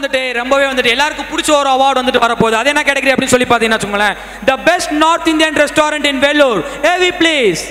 வந்துட்டு ரொம்பவே வந்துட்டு எல்லாருக்கும் பிடிச்ச ஒரு அவார்டு வந்துட்டு வரப்போகுது அது என்ன கேட்டகரி அப்படின்னு சொல்லி பார்த்தீங்கன்னா வச்சுக்கோங்களேன் the best north Indian restaurant in Vellore ஏவி ப்ளீஸ்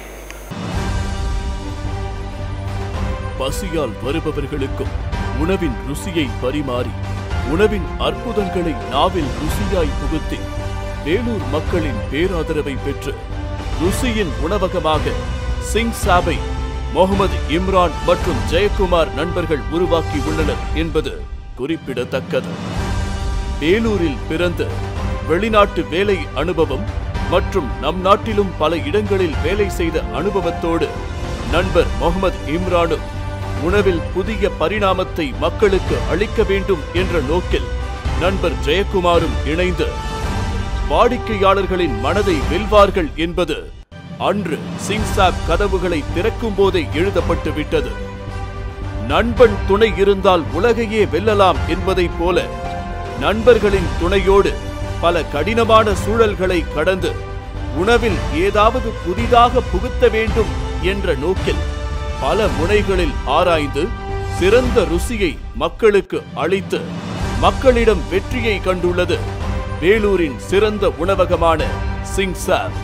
பசியால் வருபவர்களுக்கும் உணவின் ருசியை பரிமாறி உணவின் அற்புதங்களை நாவில் ருசியாய் புகுத்தி வேலூர் மக்களின் பேராதரவை பெற்று ருசியின் உணவகமாக சிங் சாபை முகமது இம்ரான் மற்றும் ஜெயக்குமார் நண்பர்கள் உருவாக்கி உள்ளனர் என்பது குறிப்பிடத்தக்கது வேலூரில் பிறந்து வெளிநாட்டு வேலை அனுபவம் மற்றும் நம் நாட்டிலும் பல இடங்களில் வேலை செய்த அனுபவத்தோடு நண்பர் முகமது இம்ரானும் உணவில் புதிய பரிணாமத்தை மக்களுக்கு அளிக்க வேண்டும் என்ற நோக்கில் நண்பர் ஜெயக்குமாரும் இணைந்து வாடிக்கையாளர்களின் மனதை வெல்வார்கள் என்பது அன்று சிங்சாப் கதவுகளை திறக்கும் போதே எழுதப்பட்டு விட்டது நண்பன் துணை இருந்தால் உலகையே வெல்லலாம் என்பதைப் போல நண்பர்களின் துணையோடு பல கடினமான சூழல்களை கடந்து உணவில் ஏதாவது புதிதாக புகுத்த வேண்டும் என்ற நோக்கில் பல முனைகளில் ஆராய்ந்து சிறந்த ருசியை மக்களுக்கு அளித்து மக்களிடம் வெற்றியை கண்டுள்ளது வேலூரின் சிறந்த உணவகமான சிங்சாப்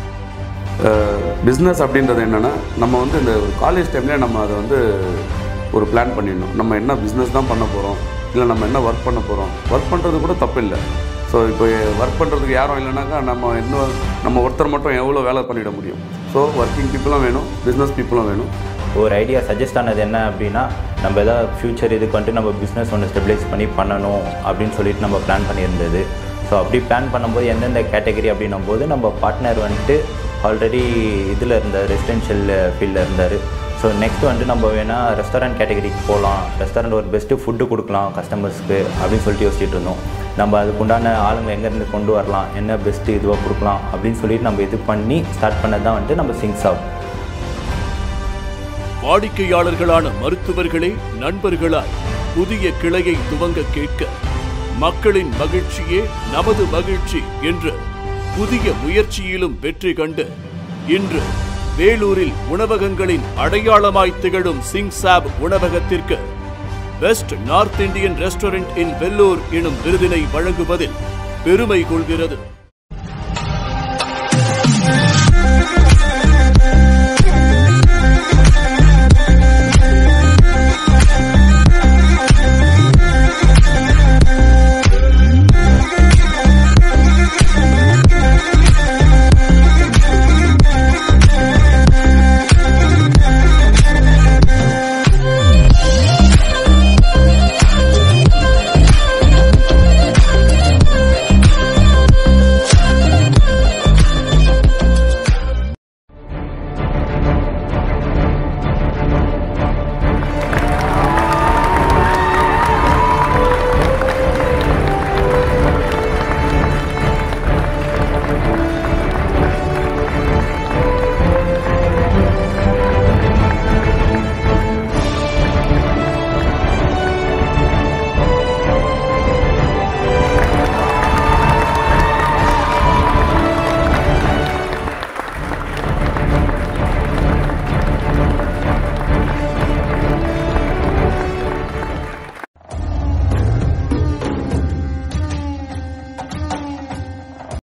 பிஸ்னஸ் அப்படின்றது என்னென்னா நம்ம வந்து இந்த ஒரு காலேஜ் டைம்லேயே நம்ம அதை வந்து ஒரு பிளான் பண்ணிடணும் நம்ம என்ன பிஸ்னஸ் தான் பண்ண போகிறோம் இல்லை நம்ம என்ன ஒர்க் பண்ண போகிறோம் ஒர்க் பண்ணுறது கூட தப்பு இல்லை ஸோ இப்போ ஒர்க் பண்ணுறதுக்கு யாரும் இல்லைனாக்கா நம்ம இன்னும் நம்ம ஒருத்தர் மட்டும் எவ்வளோ வேலை பண்ணிட முடியும் ஸோ ஒர்க்கிங் பீப்புளும் வேணும் பிஸ்னஸ் பீப்புளும் வேணும் ஒரு ஐடியா சஜஸ்ட் ஆனது என்ன அப்படின்னா நம்ம எதாவது ஃப்யூச்சர் இதுக்கு வந்துட்டு நம்ம பிஸ்னஸ் ஒன்று ஸ்டெபிலைஸ் பண்ணி பண்ணணும் அப்படின்னு சொல்லிட்டு நம்ம பிளான் பண்ணியிருந்தது ஸோ அப்படி பிளான் பண்ணும்போது எந்தெந்த கேட்டகரி அப்படின்னும் போது நம்ம பார்ட்னர் வந்துட்டு ஆல்ரெடி இதில் இருந்தார் ரெசிடென்ஷியல் ஃபீல்டில் இருந்தார் ஸோ நெக்ஸ்ட் வந்துட்டு நம்ம வேணால் ரெஸ்டாரண்ட் கேட்டகரிக்கு போகலாம் ரெஸ்டாரண்ட் ஒரு பெஸ்ட்டு ஃபுட்டு கொடுக்கலாம் கஸ்டமர்ஸ்க்கு அப்படின்னு சொல்லிட்டு யோசிச்சுட்டு இருந்தோம் நம்ம அதுக்குண்டான ஆளுங்க எங்கேருந்து கொண்டு வரலாம் என்ன பெஸ்ட்டு இதுவாக கொடுக்கலாம் அப்படின்னு சொல்லிட்டு நம்ம இது பண்ணி ஸ்டார்ட் பண்ணது தான் வந்துட்டு நம்ம சிங்ஸ் ஆஃப் வாடிக்கையாளர்களான மருத்துவர்களே நண்பர்களாய் புதிய கிளையை துவங்க கேட்க மக்களின் மகிழ்ச்சியே நமது மகிழ்ச்சி என்று புதிய முயற்சியிலும் வெற்றி கண்டு இன்று வேலூரில் உணவகங்களின் அடையாளமாய் திகழும் சிங் சாப் உணவகத்திற்கு best north Indian restaurant in Vellore எனும் விருதினை வழங்குவதில் பெருமை கொள்கிறது